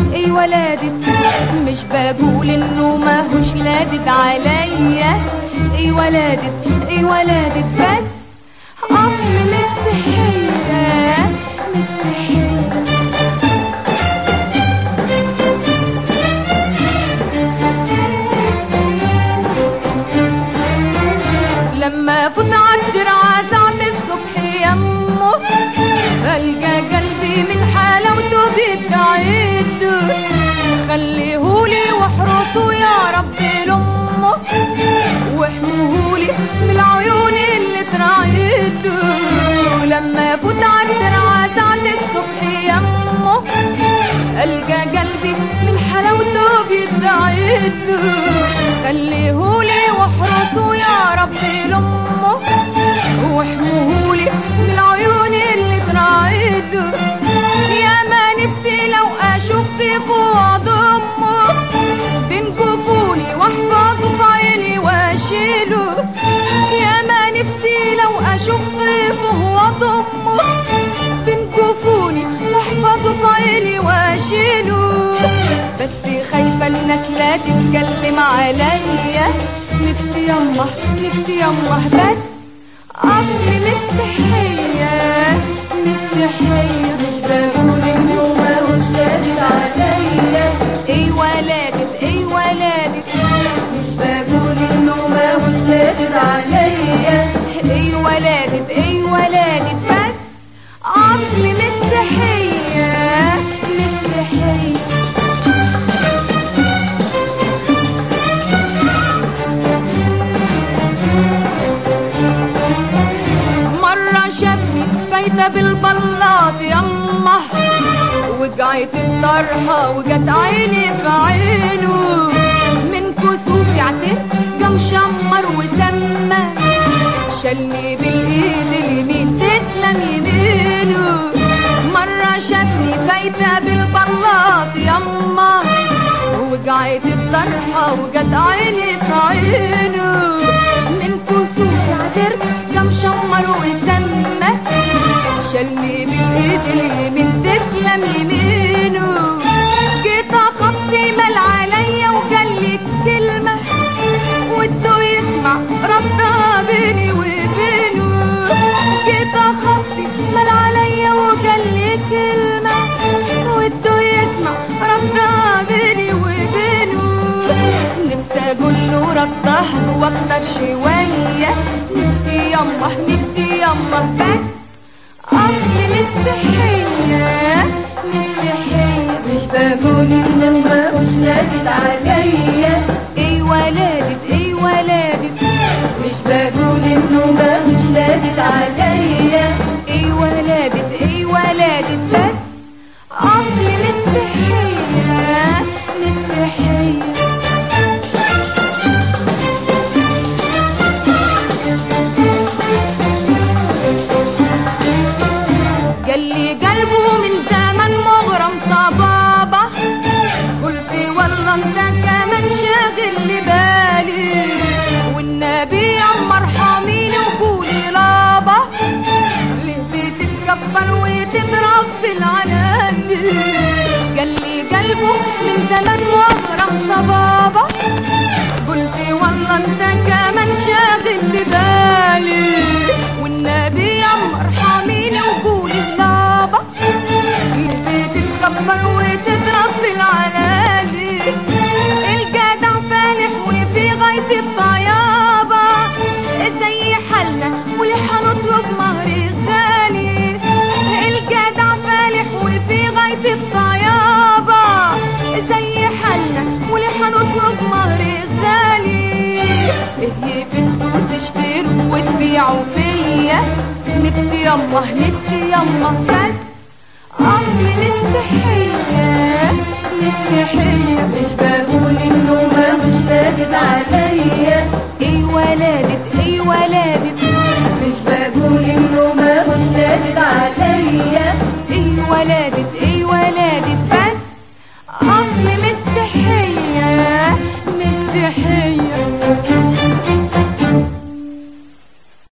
اي ولادت مش بقول انه ماهوش لادد عليا اي ولادت اي ولادت بس اصل مستحيلة مستحيلة لما فوت عالدرعة ساعة الصبح يمه ألقى قلبي من حلاوته بيدعيله خليهولي واحرسه يا ربي لأمه واحموهولي من العيون اللي تراعيته لما فوت عالدرعة ساعة الصبح يمه ألقى قلبي من حلاوته بيدعيله خليهولي واحرسه يا ربي لأمه واحموهولي من العيون اللي تراعيله يا ما نفسي لو اشوف طيفه واضمه بين جفوني واحفظه في عيني واشيله يا ما نفسي لو اشوف طيفه واضمه بين جفوني واحفظه في عيني واشيله بس خايفه الناس لا تتكلم عليا نفسي يمه نفسي يمه بس أصل مستحية مستحية مش بقول انه ماهوش لادد عليا اي ولادت اي ولادت مش بقول انه ماهوش لادد عليا اي ولادت اي ولادت بس أصل مستحية مستحية مرة شافني فايتة بالبلاط يمه وقعت الطرحة وجت عيني في عينه من كسوف يعتل قام شمر وسمى شالني بالايد اليمين تسلم يمينه مرة شافني فايتة بالبلاط يمه وقعت الطرحة وجت عيني في عينه من كسوف يعتر قام شمر وسمى شالني بالايد اليمين تسلم يمينه جيت اخطي مال عليا وقال لي كلمة وده يسمع ربها بيني وبينه جيت اخطي مال عليا وقال لي كلمة وده يسمع ربها بيني وبينه نفسي اقول له رضها واكتر شوية نفسي يمه نفسي يمه بس أصل مستحية مستحية مش بقول انه ماهوش لادد عليا اي ولادت اي ولادت مش بقول انه ماهوش لادد عليا اي ولادت اي ولادت بس أصل مستحية مستحية قال لي قلبه من زمن مغرم صبابة قلت والله انت كمان شاغل لي بالي والنبي عمر حاميني وقولي لابا ليه بتتكبر وتضرب في العناني قال لي قلبه من زمن مغرم صبابة قلت والله انت كمان شاغل لي بالي والنبي يمر حاميني وقولي لابا ليه بتتكبر وتضرب في العلالي الجدع فالح وفي غاية الطيابة زي حالنا واللي حنطلب مهر غالي الجدع فالح وفي غاية الطيابة زي حالنا واللي حنطلب مهر غالي ايه بدكوا تشتروا وتبيعوا فيا نفسي يمه نفسي يمه بس أصل مستحية مستحية مش بقول انه ماهوش لادد عليا اي ولادت اي ولادت مش بقول انه ماهوش لادد عليا اي ولادت